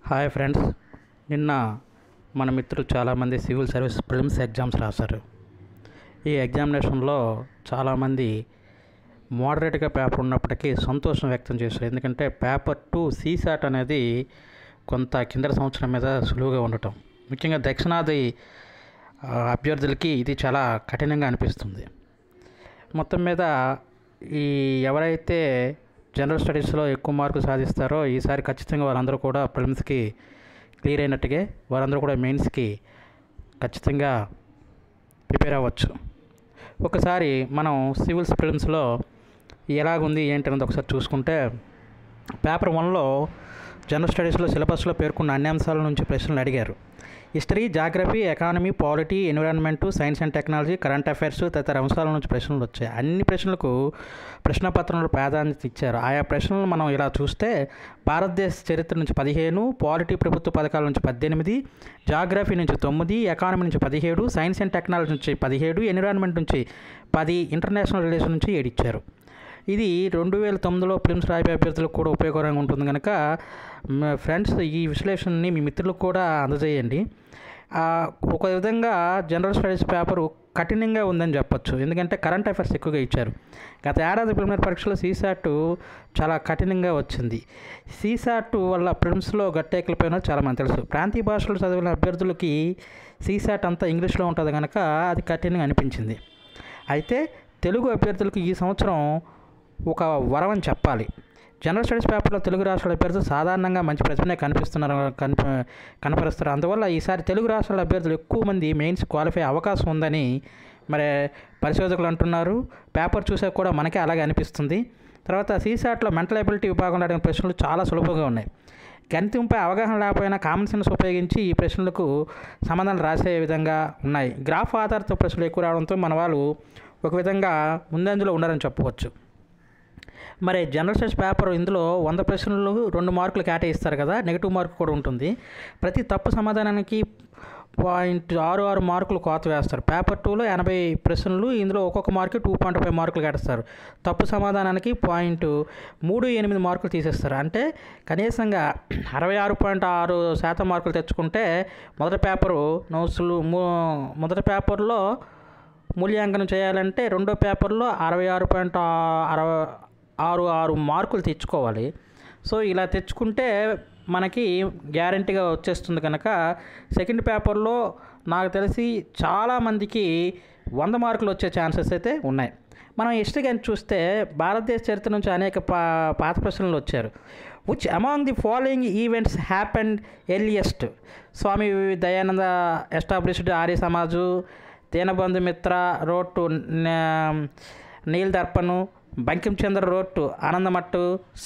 hi friends నిన్న మన మిత్రులు చాలామంది సివిల్ సర్వీస్ ప్రిలిమ్స్ ఎగ్జామ్స్ రాశారు ఈ ఎగ్జామినేషన్లో చాలామంది మోడరేట్గా పేపర్ ఉన్నప్పటికీ సంతోషం వ్యక్తం చేశారు ఎందుకంటే పేపర్ టూ సీసాట్ అనేది కొంత కింద సంవత్సరం మీద సులువుగా ఉండటం ముఖ్యంగా దక్షిణాది ఆ, అభ్యర్థులకి ఇది చాలా కఠినంగా అనిపిస్తుంది మొత్తం మీద ఈ ఎవరైతే జనరల్ స్టడీస్లో ఎక్కువ మార్కులు సాధిస్తారో ఈసారి ఖచ్చితంగా వాళ్ళందరూ కూడా ప్రిలిమ్స్కి క్లియర్ అయినట్టుగా వారందరూ కూడా మెయిన్స్కి ఖచ్చితంగా ప్రిపేర్ అవ్వచ్చు ఒకసారి మనం సివిల్స్ ప్రిలిమ్స్లో ఎలాగుంది ఏంటి అనేది ఒకసారి చూసుకుంటే పేపర్ వన్లో జనరల్ స్టడీస్లో సిలబస్లో పేర్కొన్న అన్ని అంశాల నుంచి ప్రశ్నలు అడిగారు history geography economy polity environment science and technology current affairs తదితర అంశాల నుంచి ప్రశ్నలు వచ్చాయి అన్ని ప్రశ్నలకు ప్రశ్నపత్రంలో ప్రాధాన్యత ఇచ్చారు ఆయా ప్రశ్నలు మనం ఇలా చూస్తే భారతదేశ చరిత్ర నుంచి పదిహేను పాలిటీ ప్రభుత్వ పథకాల నుంచి పద్దెనిమిది జాగ్రఫీ నుంచి తొమ్మిది ఎకానమీ నుంచి పదిహేడు సైన్స్ అండ్ టెక్నాలజీ నుంచి పదిహేడు ఎన్విరాన్మెంట్ నుంచి పది ఇంటర్నేషనల్ రిలేషన్ నుంచి ఏడు ఇచ్చారు ఇది రెండు వేల తొమ్మిదిలో ప్రిమ్స్ రాయబే అభ్యర్థులకు కూడా ఉపయోగకరంగా ఉంటుంది కనుక మ- ఫ్రెండ్స్ ఈ విశ్లేషణని మీ మిత్రులకు కూడా అందజేయండి ఆ, ఒక విధంగా జనరల్ స్టడీస్ పేపరు కఠినంగా ఉందని చెప్పొచ్చు ఎందుకంటే కరెంట్ అఫైర్స్ ఎక్కువగా ఇచ్చారు గత ఏడాది ప్రిలిమినరీ పరీక్షలో సీసాట్ చాలా కఠినంగా వచ్చింది సీసాట్ వల్ల ప్రిలిమ్స్లో గట్టెక్కలిపోయిన చాలా మంది తెలుసు ప్రాంతీయ భాషలు చదివిన అభ్యర్థులకి సీసాట్ అంతా ఇంగ్లీష్లో ఉంటుంది కనుక అది కఠినంగా అనిపించింది అయితే తెలుగు అభ్యర్థులకు ఈ సంవత్సరం ఒక వరం అని చెప్పాలి జనరల్ స్టడీస్ పేపర్లో తెలుగు రాష్ట్రాల అభ్యర్థులు సాధారణంగా మంచి ప్రతిభనే కనిపిస్తున్నారు కనిప కనపరుస్తారు అందువల్ల ఈసారి తెలుగు రాష్ట్రాల అభ్యర్థులు ఎక్కువ మంది మెయిన్స్ క్వాలిఫై అవకాశం ఉందని మరి పరిశోధకులు అంటున్నారు పేపర్ చూసాక కూడా మనకే అలాగే అనిపిస్తుంది తర్వాత సీసాట్లో మెంటల్ ఎబిలిటీ విభాగంలో అడిగిన ప్రశ్నలు చాలా సులభంగా ఉన్నాయి గణితంపై అవగాహన లేకపోయినా కామన్ సెన్స్ ఉపయోగించి ఈ ప్రశ్నలకు సమాధానాలు రాసే విధంగా ఉన్నాయి గ్రాఫ్ ఆధారిత ప్రశ్నలు ఎక్కువ రావడంతో మన వాళ్ళు ఒక విధంగా ముందంజలో ఉన్నారని చెప్పవచ్చు మరి జనరల్ స్టడీస్ పేపర్ ఇందులో వంద ప్రశ్నలు రెండు మార్కులు కేటాయిస్తారు కదా నెగిటివ్ మార్క్ కూడా ఉంటుంది ప్రతి తప్పు సమాధానానికి పాయింట్ ఆరు ఆరు మార్కులు కోత వేస్తారు పేపర్ టూలో ఎనభై ప్రశ్నలు ఇందులో ఒక్కొక్క మార్కు టూ పాయింట్ ఫైవ్ మార్కులు కేటాయిస్తారు తప్పు సమాధానానికి పాయింట్ మూడు ఎనిమిది మార్కులు తీసేస్తారు అంటే కనీసంగా అరవై ఆరు పాయింట్ ఆరు శాతం మార్కులు తెచ్చుకుంటే మొదటి పేపరు నోట్స్లు మూ- మొదటి పేపర్లో మూల్యాంకనం చేయాలంటే రెండో పేపర్లో అరవై ఆరు పాయింట్ అరవై ఆరు ఆరు మార్కులు తెచ్చుకోవాలి సో ఇలా తెచ్చుకుంటే మనకి గ్యారంటీగా వచ్చేస్తుంది కనుక సెకండ్ పేపర్లో నాకు తెలిసి చాలామందికి వంద మార్కులు వచ్చే ఛాన్సెస్ అయితే ఉన్నాయి మనం హిస్టరీ కానీ చూస్తే భారతదేశ చరిత్ర నుంచి అనేక పా పాత ప్రశ్నలు వచ్చారు which among the following events happened earliest Swami Dayananda established Arya Samaj Dinabandhu Mitra wrote Neel Darpan Bankimchandra wrote Anandamath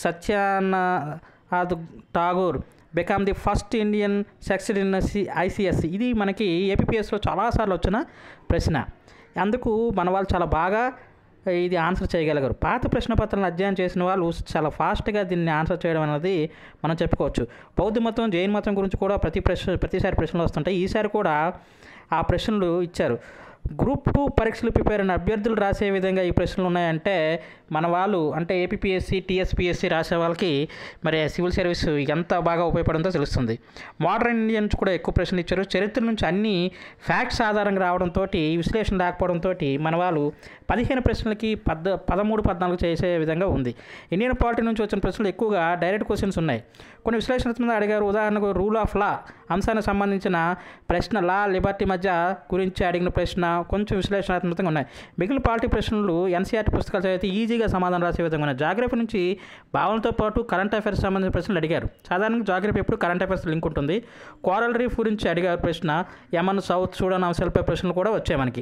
Satyanath Tagore became the first Indian succeeded in సి ఐసిఎస్ ఇది మనకి ఏపీఎస్లో చాలాసార్లు వచ్చిన ప్రశ్న అందుకు మన వాళ్ళు చాలా బాగా ఇది ఆన్సర్ చేయగలిగారు పాత ప్రశ్న పత్రాలను అధ్యయనం చేసిన వాళ్ళు చాలా ఫాస్ట్గా దీన్ని ఆన్సర్ చేయడం అనేది మనం చెప్పుకోవచ్చు బౌద్ధ మతం జైన్ మతం గురించి కూడా ప్రతి ప్రశ్న ప్రతిసారి ప్రశ్నలు వస్తుంటాయి ఈసారి కూడా ఆ ప్రశ్నలు ఇచ్చారు గ్రూప్ టూ పరీక్షలు ప్రిపేర్ అయిన అభ్యర్థులు రాసే విధంగా ఈ ప్రశ్నలు ఉన్నాయంటే మన వాళ్ళు అంటే ఏపీఎస్సి టీఎస్పీఎస్సి రాసే వాళ్ళకి మరి సివిల్ సర్వీస్ ఎంత బాగా ఉపయోగపడిందో తెలుస్తుంది మోడర్న్ ఇండియన్స్ కూడా ఎక్కువ ప్రశ్నలు ఇచ్చారు చరిత్ర నుంచి అన్ని ఫ్యాక్ట్స్ ఆధారంగా రావడంతో విశ్లేషణ రాకపోవడంతో మన వాళ్ళు పదిహేను ప్రశ్నలకి పద్ పదమూడు పద్నాలుగు చేసే విధంగా ఉంది ఇండియన్ పాలిటీ నుంచి వచ్చిన ప్రశ్నలు ఎక్కువగా డైరెక్ట్ క్వశ్చన్స్ ఉన్నాయి కొన్ని విశ్లేషణాత్మకంగా అడిగారు ఉదాహరణకు రూల్ ఆఫ్ లా అంశానికి సంబంధించిన ప్రశ్న లా లిబర్టీ మధ్య గురించి అడిగిన ప్రశ్న కొంచెం విశ్లేషణాత్మకంగా ఉన్నాయి మిగిలిన పాలిటీ ప్రశ్నలు ఎన్సీఆర్టీ పుస్తకాలు చదివితే ఈజీగా సమాధానం రాసే విధంగా ఉన్నాయి జాగ్రఫీ నుంచి భావనతో పాటు కరెంట్ అఫైర్స్ సంబంధించిన ప్రశ్నలు అడిగారు సాధారణంగా జాగ్రఫీ ఎప్పుడు కరెంట్ అఫైర్స్ లింక్ ఉంటుంది కోరల్ రీఫ్ గురించి అడిగారు ప్రశ్న యమన్ సౌత్ సూడాన్ అంశాలపై ప్రశ్నలు కూడా వచ్చాయి మనకి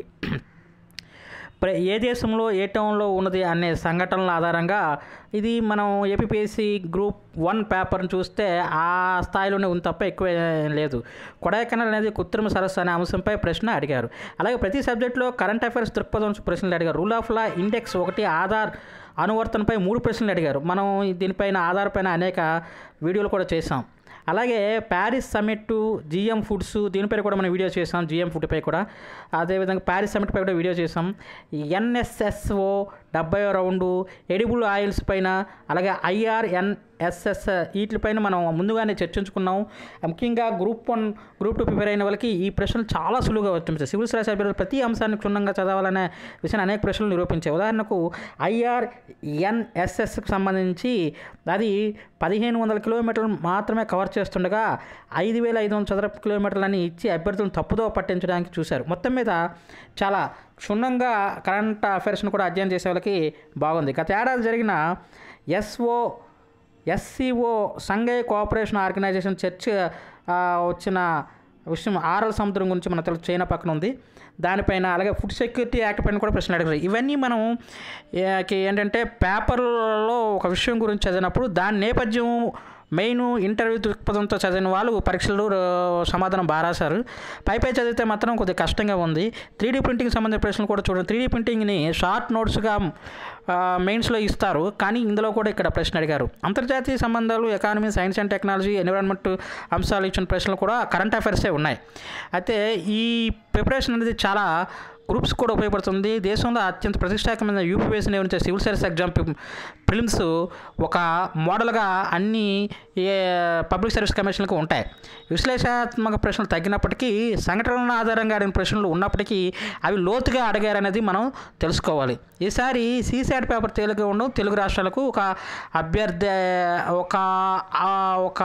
ప్ర- ఏ దేశంలో ఏ టౌన్లో ఉన్నది అనే సంఘటనల ఆధారంగా ఇది మనం ఏపీఎస్సి గ్రూప్ వన్ పేపర్ని చూస్తే ఆ స్థాయిలోనే ఉంది తప్ప ఎక్కువ ఏం లేదు కొడైకెనాల్ అనేది కృత్రిమ సరస్సు అనే అంశంపై ప్రశ్న అడిగారు అలాగే ప్రతి సబ్జెక్టులో కరెంట్ అఫైర్స్ దృక్పథం నుంచి ప్రశ్నలు అడిగారు రూల్ ఆఫ్ లా ఇండెక్స్ ఒకటి ఆధార్ అనువర్తనపై మూడు ప్రశ్నలు అడిగారు మనం దీనిపైన ఆధార్ పైన అనేక వీడియోలు కూడా చేసాం అలాగే ప్యారిస్ సమ్మిట్ జిఎం ఫుడ్స్ దీనిపై కూడా మనం వీడియో చేసాం జిఎం ఫుడ్ పై కూడా అదేవిధంగా ప్యారిస్ సమ్మిట్ పై కూడా వీడియో చేసాం ఎన్ఎస్ఎస్ఓ డెబ్బై రౌండు ఎడిబుల్ ఆయిల్స్ పైన అలాగే ఐఆర్ఎన్ ఎస్ఎస్ వీటిపైన మనం ముందుగానే చర్చించుకున్నాం ముఖ్యంగా group one group two prepare అయిన వాళ్ళకి ఈ ప్రశ్నలు చాలా సులువుగా వర్తించాయి సివిల్ సర్వీస్ అభ్యర్థులు ప్రతి అంశాన్ని క్షుణ్ణంగా చదవాలనే విషయాన్ని అనేక ప్రశ్నలు నిరూపించాయి ఉదాహరణకు ఐఆర్ఎన్ఎస్ఎస్కి సంబంధించి అది పదిహేను వందల కిలోమీటర్లు మాత్రమే కవర్ చేస్తుండగా ఐదు వేల ఐదు వందల చదరపు కిలోమీటర్లని ఇచ్చి అభ్యర్థులను తప్పుదో పట్టించడానికి చూశారు మొత్తం మీద చాలా క్షుణ్ణంగా కరెంట్ అఫైర్స్ను కూడా అధ్యయనం చేసే వాళ్ళకి బాగుంది గత ఏడాది జరిగిన SO SCO Shanghai cooperation organisation చర్చ్ ఆ, వచ్చిన విషయం ఆరల్ సముద్రం గురించి మన తెలుసు చైనా పక్కన ఉంది దానిపైన అలాగే ఫుడ్ సెక్యూరిటీ యాక్ట్ పైన కూడా ప్రశ్నలు అడిగారు ఇవన్నీ మనం ఏ- కి ఏంటంటే పేపర్లో ఒక విషయం గురించి చదివినప్పుడు దాని నేపథ్యం మెయిన్ ఇంటర్వ్యూ దృక్పథంతో చదివిన వాళ్ళు పరీక్షలు ఆ, సమాధానం బాగా రాశారు పై పై చదివితే మాత్రం కొద్దిగా కష్టంగా ఉంది త్రీ డీ ప్రింటింగ్ సంబంధించిన ప్రశ్నలు కూడా చూడండి త్రీ డీ ప్రింటింగ్ని షార్ట్ నోట్స్గా మెయిన్స్లో ఇస్తారు కానీ ఇందులో కూడా ఇక్కడ ప్రశ్న అడిగారు అంతర్జాతీయ సంబంధాలు economy science and technology environment అంశాలు ఇచ్చిన ప్రశ్నలు కూడా కరెంట్ అఫైర్సే ఉన్నాయి అయితే ఈ ప్రిపరేషన్ అనేది చాలా గ్రూప్స్ కూడా ఉపయోగపడుతుంది దేశంలో అత్యంత ప్రతిష్టాత్మకమైన యూపీఎస్సీ నిర్వహించే సివిల్ సర్వీస్ ఎగ్జామ్ ప్రిలిమ్స్ ఒక మోడల్గా అన్ని ఏ పబ్లిక్ సర్వీస్ కమిషన్లకు ఉంటాయి విశ్లేషణాత్మక ప్రశ్నలు తగ్గినప్పటికీ సంఘటనల ఆధారంగా అడిగిన ప్రశ్నలు ఉన్నప్పటికీ అవి లోతుగా అడిగారనేది మనం తెలుసుకోవాలి ఈసారి సీసాట్ పేపర్ తేలిగా ఉండడం తెలుగు రాష్ట్రాలకు ఒక అభ్యర్థి ఒక ఆ, ఒక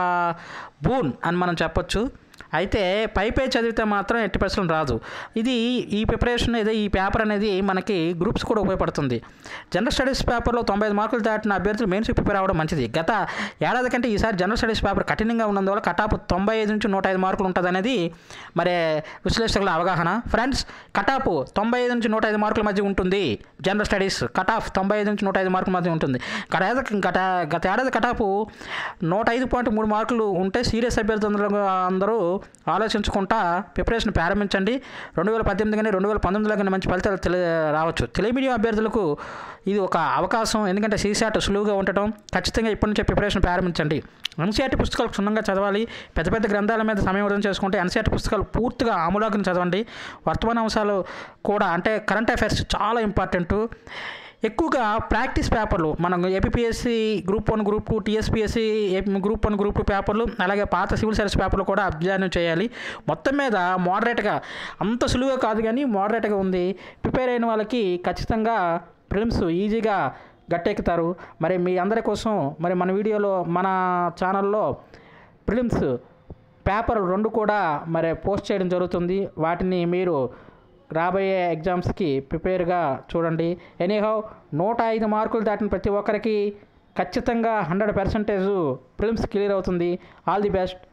బూన్ అని మనం చెప్పొచ్చు అయితే పై పై చదివితే మాత్రం ఎట్టి ప్రశ్నలు రాదు ఇది ఈ ప్రిపరేషన్ ఏదో ఈ పేపర్ అనేది మనకి గ్రూప్స్ కూడా ఉపయోగపడుతుంది జనరల్ స్టడీస్ పేపర్లో తొంభై ఐదు మార్కులు దాటిన అభ్యర్థులు మెయిన్స్ ప్రిపేర్ అవ్వడం మంచిది గత ఏడాది కంటే ఈసారి జనరల్ స్టడీస్ పేపర్ కఠినంగా ఉన్నందువల్ల కటాప్ తొంభై ఐదు నుంచి నూట ఐదు మార్కులు ఉంటుంది అనేది మరి విశ్లేషకుల అవగాహన ఫ్రెండ్స్ కటాప్ తొంభై ఐదు నుంచి నూట ఐదు మార్కుల మధ్య ఉంటుంది జనరల్ స్టడీస్ కట్ ఆఫ్ తొంభై ఐదు నుంచి నూట ఐదు మార్కుల మధ్య ఉంటుంది గత ఏడాది గత గత ఏడాది కటాపు నూట ఐదు పాయింట్ మూడు మార్కులు ఉంటే సీరియస్ అభ్యర్థులు అందరూ ఆలోచించుకుంటా ప్రిపరేషన్ ప్రారంభించండి రెండు వేల పద్దెనిమిది కానీ రెండు వేల పంతొమ్మిదిలో కానీ మంచి ఫలితాలు తెలి రావచ్చు తెలుగు మీడియం అభ్యర్థులకు ఇది ఒక అవకాశం ఎందుకంటే సీసాట్ సులువుగా ఉండటం ఖచ్చితంగా ఇప్పటి నుంచే ప్రిపరేషన్ ప్రారంభించండి ఎన్సీఆర్టీ పుస్తకాలు క్షుణ్ణంగా చదవాలి పెద్ద పెద్ద గ్రంథాల మీద సమయం వృధం చేసుకుంటే ఎన్సీఆర్టీ పుస్తకాలు పూర్తిగా ఆమూలాగ్రం చదవండి వర్తమాన అంశాలు కూడా అంటే కరెంట్ అఫైర్స్ చాలా ఇంపార్టెంట్ ఎక్కువగా ప్రాక్టీస్ పేపర్లు మనం APSC group one group two TSPSC group one group two పేపర్లు అలాగే పాత సివిల్ సర్వీస్ పేపర్లు కూడా అధ్యయనం చేయాలి మొత్తం మీద మోడరేట్గా అంత సులువుగా కాదు కానీ మోడరేట్గా ఉంది ప్రిపేర్ అయిన వాళ్ళకి ఖచ్చితంగా ప్రిలిమ్స్ ఈజీగా గట్టెక్కుతారు మరి మీ అందరి కోసం మరి మన వీడియోలో మన ఛానల్లో ప్రిలిమ్స్ పేపర్ రెండు కూడా మరి పోస్ట్ చేయడం జరుగుతుంది వాటిని మీరు రాబోయే ఎగ్జామ్స్కి ప్రిపేర్గా చూడండి ఎనీహౌ నూట ఐదు మార్కులు దాటిన ప్రతి ఒక్కరికి ఖచ్చితంగా హండ్రెడ్ పర్సెంటేజ్ ప్రిలిమ్స్ క్లియర్ అవుతుంది ఆల్ ది బెస్ట్